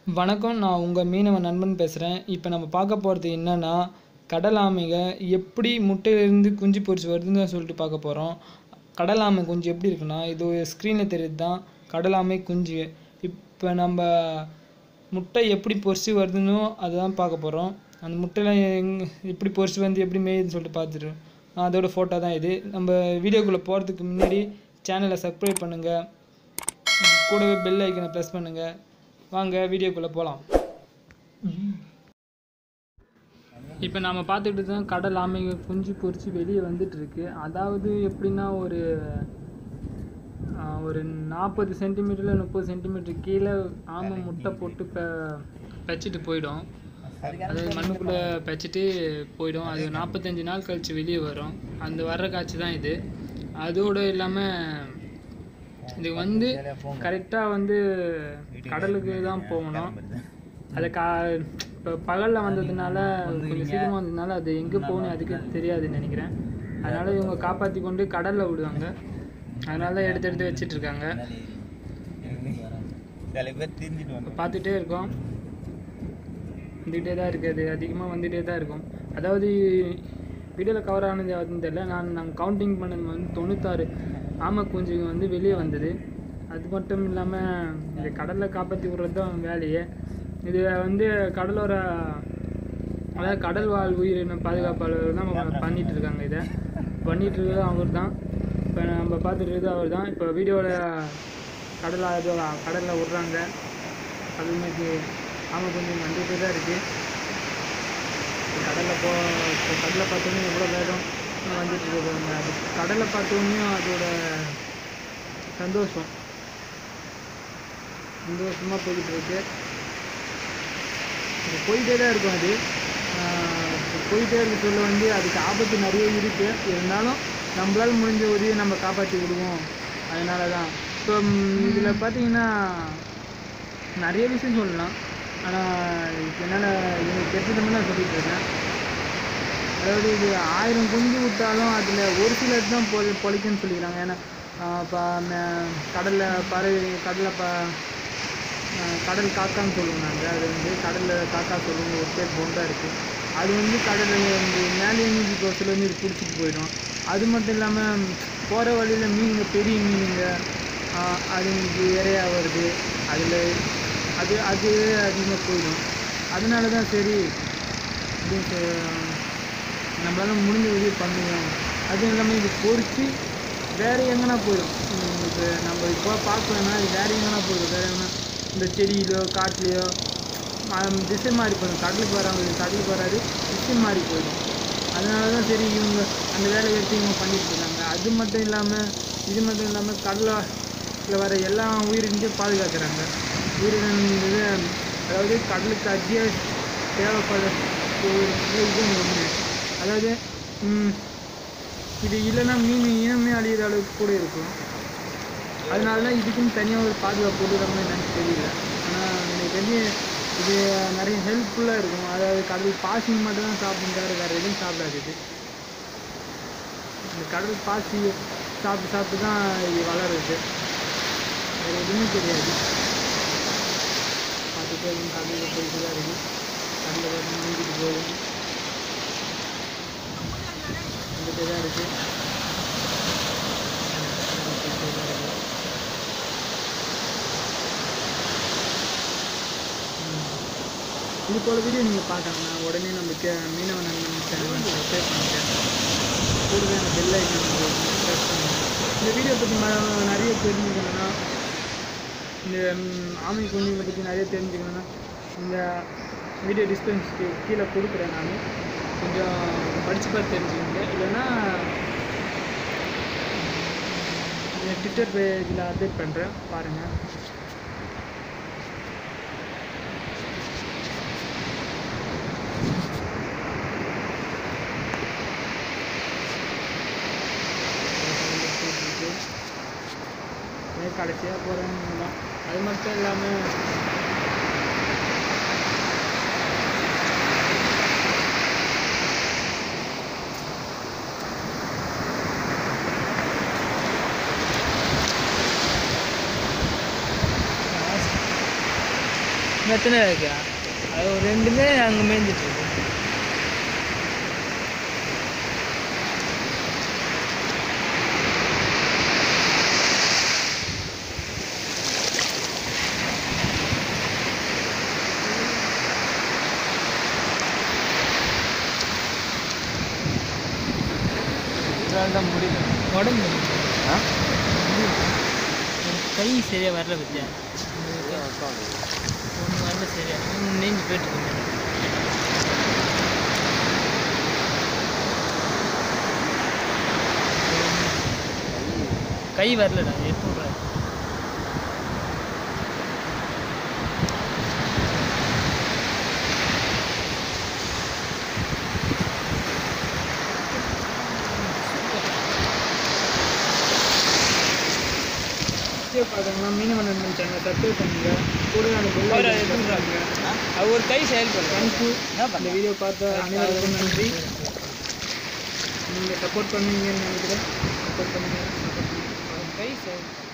வணக்கம் நான் உங்கள் மீனவ நண்பன் பேசுகிறேன் இப்போ நம்ம பார்க்க போகிறது என்னன்னா கடல் ஆமைங்க எப்படி முட்டையிலேருந்து குஞ்சு பொரிச்சு வருதுன்னு சொல்லிட்டு பார்க்க போகிறோம் கடல் ஆமை குஞ்சு எப்படி இருக்குன்னா இது ஸ்க்ரீனில் தெரியுது தான் கடல் ஆமை குஞ்சு இப்போ நம்ம முட்டை எப்படி பொரிச்சு வருதுன்னு அதுதான் பார்க்க போகிறோம் அந்த முட்டையில் எங் எப்படி பொரிச்சு வந்து எப்படி மேயுதுன்னு சொல்லிட்டு பார்த்துட்டு அதோட ஃபோட்டோ தான் இது நம்ம வீடியோக்குள்ளே போகிறதுக்கு முன்னாடி சேனலை சப்ஸ்கிரைப் பண்ணுங்கள் கூடவே பெல் ஐக்கனை ப்ரெஸ் பண்ணுங்கள் வாங்க வீடியோக்குள்ளே போகலாம் இப்போ நாம் பார்த்துக்கிட்டு தான் கடல் ஆமைங்க குஞ்சு பொரிச்சு வெளியே வந்துட்டு இருக்கு அதாவது எப்படின்னா ஒரு ஆஹ், ஒரு நாற்பது சென்டிமீட்டரில் முப்பது சென்டிமீட்டர் கீழே ஆமை முட்டை போட்டு பெ பெச்சிட்டு போயிடும் அது மண்ணுக்குள்ளே பெச்சிட்டு போயிடும் அது நாற்பத்தஞ்சு நாள் கழித்து வெளியே வரும் அந்த வர்ற காட்சி தான் இது அதோடு இல்லாமல் இது வந்து கரெக்டாக வந்து கடலுக்கு தான் போகணும் அது கா இப்போ பகலில் வந்ததுனால கொஞ்சம் சீக்கிரமாக வந்ததுனால அது எங்கே போகணும் அதுக்கு தெரியாதுன்னு நினைக்கிறேன் அதனால் இவங்க காப்பாற்றி கொண்டு கடலில் விடுவாங்க அதனால தான் எடுத்து எடுத்து வச்சிட்டு இருக்காங்க சில பேர் திரிஞ்சிட்டு இப்போ வந்து பார்த்துட்டே இருக்கோம் வந்துகிட்டே தான் இருக்குது அது அதிகமாக வந்துகிட்டே தான் இருக்கும் அதாவது வீடியோவில் கவர் ஆனது யாருன்னு தெரியல நான் நாங்கள் கவுண்டிங் பண்ணது வந்து தொண்ணூத்தாறு ஆமை குஞ்சுங்க வந்து வெளியே வந்தது அது மட்டும் இல்லாமல் இந்த கடலில் காப்பாற்றி விடுறது தான் வேலையே இது வந்து கடலோர அதாவது கடல் வாழ் உயிரின பாதுகாப்பாளர் தான் நம்ம பண்ணிட்டு இருக்காங்க இதை பண்ணிட்டு இருக்கிறது அவர் தான் இப்போ நம்ம பார்த்துட்டு இருக்கிறது அவர் தான் இப்போ வீடியோவில் கடலில் அது கடலில் விட்றாங்க கடலுக்கு ஆமாம் கொஞ்சம் வந்துட்டு தான் இருக்குது கடலில் போ இப்போ கடலை பார்த்தோன்னே எவ்வளோ வேகம் வந்துட்டு இருக்காங்க அது கடலை பார்த்தோன்னே அதோட சந்தோஷம் சந்தோஷமாக போய்கிட்டு இருக்கு இது போயிட்டே தான் இருக்கும் அது ஆஹ் இப்போ போயிட்டே இருக்க சொல்ல வந்து அதுக்கு ஆபத்து நிறைய இருக்கு இருந்தாலும் நம்மளால முடிஞ்ச உதவியை நம்ம காப்பாற்றி விடுவோம் அதனால தான் இப்போ இதில் பார்த்தீங்கன்னா நிறைய விஷயம் சொல்லலாம் ஆனால் என்னால் எனக்கு தெரிஞ்சதை நான் சொல்லிட்டு இருக்கேன் அதாவது இது ஆயிரம் குஞ்சு விட்டாலும் அதில் ஒரு சிலர் தான் பொ பொழைக்கும்னு சொல்லிக்கிறாங்க ஏன்னா இப்போ கடலில் பறவை கடலில் ப ஆஹ் கடல் காக்கான்னு சொல்லுவோம் நாங்கள் அது வந்து கடலில் காக்கா சொல்லுவோம் ஒரு பேர் பொண்டா இருக்குது அது வந்து கடலில் வந்து மேலே நீஞ்சி போகிறதுல வந்து இது பிடிச்சிட்டு போயிடும் அது மட்டும் இல்லாமல் போகிற வழியில் மீனுங்க பெரிய மீனுங்க ஆஹ் அதுங்களுக்கு இறையா வருது அதில் அது அது அதிகமாக போயிடும் அதனால தான் சரி அப்படின்னு சொ- நம்மளால முடிஞ்ச உதவி பண்ணுவோம் அதுவும் இல்லாமல் இது பொறிச்சு வேறு எங்கன்னா போயிடும் இப்போ நம்ம இப்போ பார்க்கலன்னா இது வேறு எங்கன்னா போயிடும் வேறு எங்கன்னா இந்த செடியிலோ காட்டுலையோ ம- திசை மாறி போயிடும் கடலுக்கு வராங்க கடலுக்கு வராது திசை மாறி போயிடும் அதனால தான் சரி இவங்க அந்த வேலையை எடுத்து இவங்க பண்ணிட்டு இருக்காங்க அது மட்டும் இல்லாமல் இது மட்டும் இல்லாமல் கடலில் வர எல்லா உயிரினத்தையும் பாதுகாக்கிறாங்க உயிரினங்கிறது அதாவது கடலுக்கு அத்திய தேவைப்படுற ஒரு இது ஒன்று அதாவது ம், இது இல்லைன்னா மீன் இனமே அழியிற அளவுக்கு கூட இருக்கும் அதனால தான் இதுக்குன்னு தனியாக ஒரு பாதுகாப்பு கொடுக்குறாங்கன்னு எனக்கு தெரியல ஆனால் எனக்கு தெரிஞ்சு இது நிறைய ஹெல்ப்ஃபுல்லாக இருக்கும் அதாவது கடல் பாசி மட்டும் தான் சாப்பிடும் தவிர வேறு எதுவும் சாப்பிடாது இது இந்த கடல் பாசி சாப்பிட்டு சாப்பிட்டு தான் இது வளருது வேறு எதுவுமே தெரியாது பார்த்துட்டே இருக்கும் கடலில் போயிட்டு தான் இருக்குது கடலில் பார்த்து நீந்திட்டு போகும் வந்துட்டே தான் இருக்குது போயிட்டே தான் இருக்கு. ம். இது போல வீடியோ நீங்கள் பார்க்கணும்னா உடனே நம்ம கே மீனவ நண்பன் சேனல் வந்து சப்ஸ்கிரைப் பண்ணிட்டேன் கூடவே அந்த பெல் ஐக்கன் ப்ரெஸ் பண்ணுங்க இந்த வீடியோ பற்றி ம- நிறைய தெரிஞ்சுக்கணும்னா இந்த ம், ஆமை குஞ்சுகளை பற்றி நிறைய தெரிஞ்சுக்கணும்னா இந்த வீடியோ டிஸ்கிரிப்ஷனுக்கு கீழே கொடுக்குறேன் நான் கொஞ்சம் படித்து பார்த்து தெரிஞ்சுக்கோங்க இல்லைன்னா என் ட்விட்டர் பேஜில் அப்டேட் பண்ணுறேன் பாருங்கள் கடைசியாக போகிறவங்க தான் அது மட்டும் இல்லாமல் எத்தனை இருக்கா அது ஒரு ரெண்டுமே அங்கே மேய்ஞ்சிட்டு இருக்கு இதனால தான் முடியல உடம்பு ஆ எனக்கு கை சரியாக வரல பத்தியா ஒன்று வரல சரியா நீங்கி போயிட்டு இருக்கீங்க கை வரலடா எடுத்து விட்றேன் பார்த்தீங்கன்னா மீன் மன்னன் சேனல் சப்ஸ்கிரைப் பண்ணுங்க கூட அந்த bell அவரை icon எடுத்துட்டு press பண்ணுங்க அது ஒரு கை செயல்படுறேன் தேங்க்யூ இந்த வீடியோ பார்த்த அனைவருக்கும் நன்றி நீங்கள் சப்போர்ட் பண்ணுவீங்கன்னு நினைக்கிறேன் சப்போர்ட் பண்ணுங்க சப்போர்ட் பண்ணுங்க கை செயல்படுறேன்